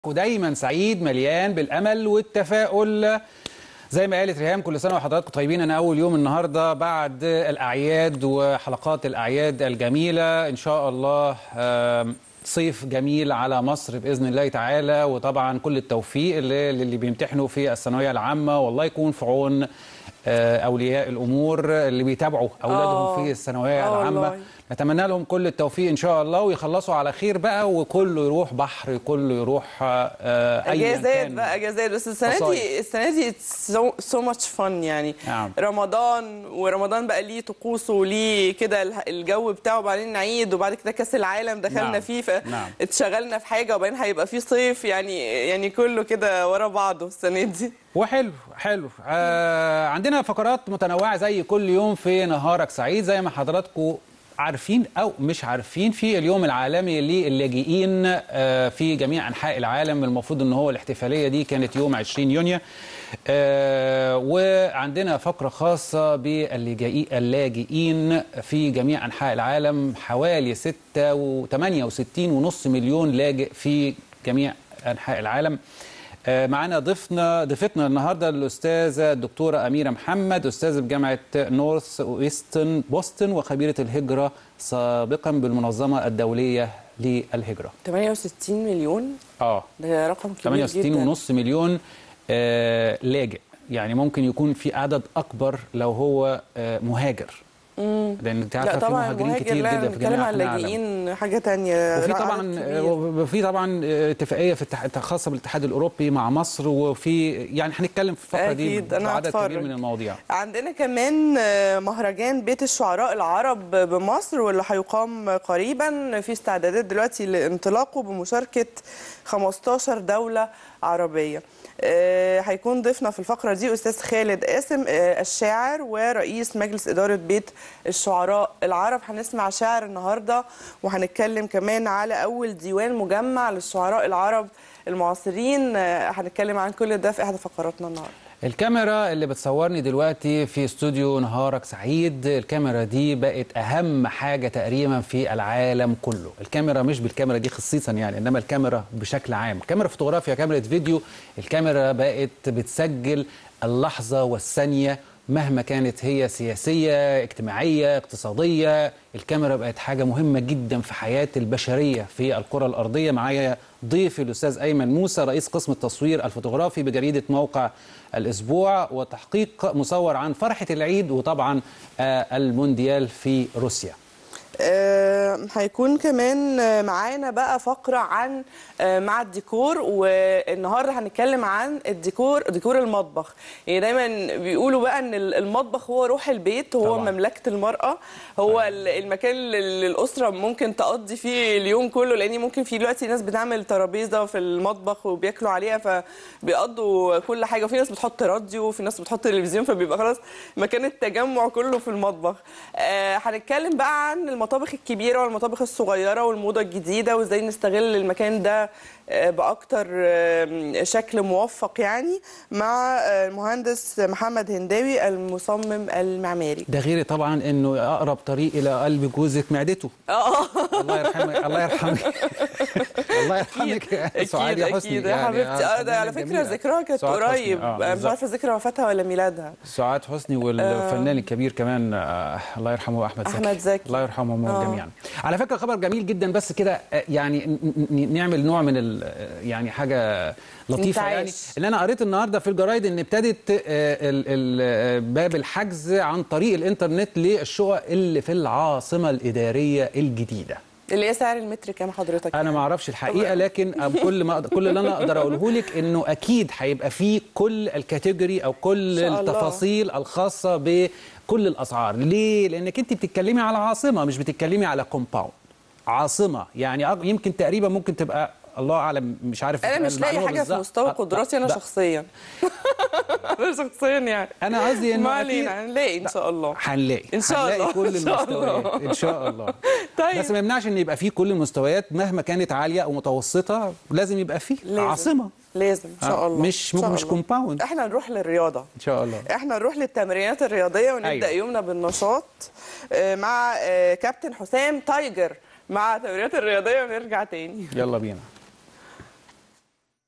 ودايما سعيد مليان بالامل والتفاؤل زي ما قالت ريهام كل سنه وحضراتكم طيبين انا اول يوم النهارده بعد الاعياد وحلقات الاعياد الجميله ان شاء الله آم، صيف جميل على مصر باذن الله تعالى وطبعا كل التوفيق اللي للي بيمتحنوا في الثانويه العامه والله يكون في عون آه، اولياء الامور اللي بيتابعوا اولادهم آه. في الثانويه آه العامه والله. نتمنى لهم كل التوفيق ان شاء الله ويخلصوا على خير بقى وكله يروح بحر كله يروح آه، أياً اجازات كان. بقى اجازات بس السنه مصايف. دي السنه دي سو ماتش فن يعني نعم. رمضان ورمضان بقى ليه طقوسه وليه كده اله- الجو بتاعه وبعدين نعيد وبعد كده كاس العالم دخلنا نعم. فيه نعم. فاتشغلنا في حاجه وبعدين هيبقى فيه صيف يعني يعني كله كده ورا بعضه السنه دي وحلو حلو آه عندنا فقرات متنوعه زي كل يوم في نهارك سعيد زي ما حضراتكم عارفين او مش عارفين في اليوم العالمي للاجئين آه في جميع انحاء العالم المفروض ان هو الاحتفاليه دي كانت يوم 20 يونيو آه وعندنا فقره خاصه باللاجئين في جميع انحاء العالم حوالي 6 و68 ونص مليون لاجئ في جميع انحاء العالم آه، معانا ضيفنا ضيفتنا النهارده الاستاذه الدكتوره اميره محمد استاذه بجامعه نورث ويسترن بوسطن وخبيره الهجره سابقا بالمنظمه الدوليه للهجره 68 مليون اه ده رقم كبير 68 جدا ونص مليون آه لاجئ يعني ممكن يكون في عدد اكبر لو هو آه مهاجر لان انت لا عارفه في طبعا مهاجرين مهاجر كتير لا جدا في بنتكلم جميع عن أنحاء العالم. اللاجئين حاجه تانية وفي عدد طبعا كبير. وفي طبعا اتفاقيه في التح- خاصه بالاتحاد الاوروبي مع مصر وفي يعني هنتكلم في الفقره دي أكيد، أنا بعدد كبير هتفرج. من المواضيع عندنا كمان آه، مهرجان بيت الشعراء العرب بمصر واللي هيقام قريبا في استعدادات دلوقتي لانطلاقه بمشاركة 15 دولة عربية آه، هيكون ضيفنا في الفقرة دي أستاذ خالد قاسم آه، الشاعر ورئيس مجلس إدارة بيت الشعراء العرب هنسمع شعر النهاردة وهنتكلم كمان على أول ديوان مجمع للشعراء العرب المعاصرين آه، هنتكلم عن كل ده في إحدى فقراتنا النهاردة الكاميرا اللي بتصورني دلوقتي في استوديو نهارك سعيد الكاميرا دي بقت اهم حاجه تقريبا في العالم كله الكاميرا مش بالكاميرا دي خصيصا يعني انما الكاميرا بشكل عام كاميرا فوتوغرافيا كاميرا فيديو الكاميرا بقت بتسجل اللحظه والثانيه مهما كانت هي سياسيه اجتماعيه اقتصاديه الكاميرا بقت حاجه مهمه جدا في حياه البشريه في الكره الارضيه معايا ضيفي الاستاذ ايمن موسى رئيس قسم التصوير الفوتوغرافي بجريده موقع الاسبوع وتحقيق مصور عن فرحه العيد وطبعا آه، المونديال في روسيا آه، هيكون كمان آه، معانا بقى فقرة عن آه، مع الديكور والنهارده هنتكلم عن الديكور ديكور المطبخ يعني دايما بيقولوا بقى ان المطبخ هو روح البيت هو طبعاً. مملكة المرأة هو ال- المكان اللي الأسرة ممكن تقضي فيه اليوم كله لأن ممكن في دلوقتي ناس بتعمل ترابيزة في المطبخ وبياكلوا عليها فبيقضوا كل حاجة وفي ناس بتحط راديو وفي ناس بتحط تلفزيون فبيبقى خلاص مكان التجمع كله في المطبخ آه، هنتكلم بقى عن المطابخ الكبيرة والمطابخ الصغيرة والموضة الجديدة وازاي نستغل المكان ده آه، بأكتر آه، شكل موفق يعني مع آه، المهندس محمد هنداوي المصمم المعماري ده غير طبعا انه اقرب طريق الى قلب جوزك معدته اه الله يرحمك الله يرحمك الله يرحمك يا اكيد سعاد حسني اكيد يا حبيبتي اه ده على فكره ذكرها كانت سعاد حسني، قريب آه، انا مش بالظبط. عارفه ذكرى وفاتها ولا ميلادها سعاد حسني والفنان الكبير كمان آه الله يرحمه احمد زكي أحمد زكي. الله يرحمهم آه. جميعا على فكره خبر جميل جدا بس كده آه، يعني ن- ن- نعمل نوع من ال- آه، يعني حاجه لطيفه انتعاش. يعني ان انا قريت النهارده في الجرايد ان ابتدت آه، ال- ال- آه، باب الحجز عن طريق الانترنت للشقق اللي في العاصمه الاداريه الجديده اللي هي سعر المتر كام حضرتك انا ما اعرفش الحقيقه لكن أب- كل ما أقدر- كل اللي انا اقدر اقوله لك انه اكيد هيبقى فيه كل الكاتيجوري او كل شاء الله. التفاصيل الخاصه بكل الاسعار ليه لانك انت بتتكلمي على عاصمه مش بتتكلمي على كومباوند عاصمه يعني أق- يمكن تقريبا ممكن تبقى الله اعلم مش عارف انا مش لاقي المعلومة حاجه في بالظبط. مستوى أه، قدراتي انا لا، شخصيا انا شخصيا يعني انا قصدي انه ما أكيد- علينا هنلاقي ان شاء الله هنلاقي إن شاء هنلاقي الله. كل إن شاء الله. المستويات ان شاء الله طيب. بس ما يمنعش ان يبقى فيه كل المستويات مهما كانت عاليه او متوسطه لازم يبقى فيه لازم. عاصمه لازم ان شاء آه، الله مش- إن شاء مش الله. compound. احنا نروح للرياضه ان شاء الله احنا نروح للتمرينات الرياضيه ونبدا أيوة. أيوة. يومنا بالنشاط آه، مع آه، كابتن حسام تايجر مع التمرينات الرياضيه ونرجع تاني يلا بينا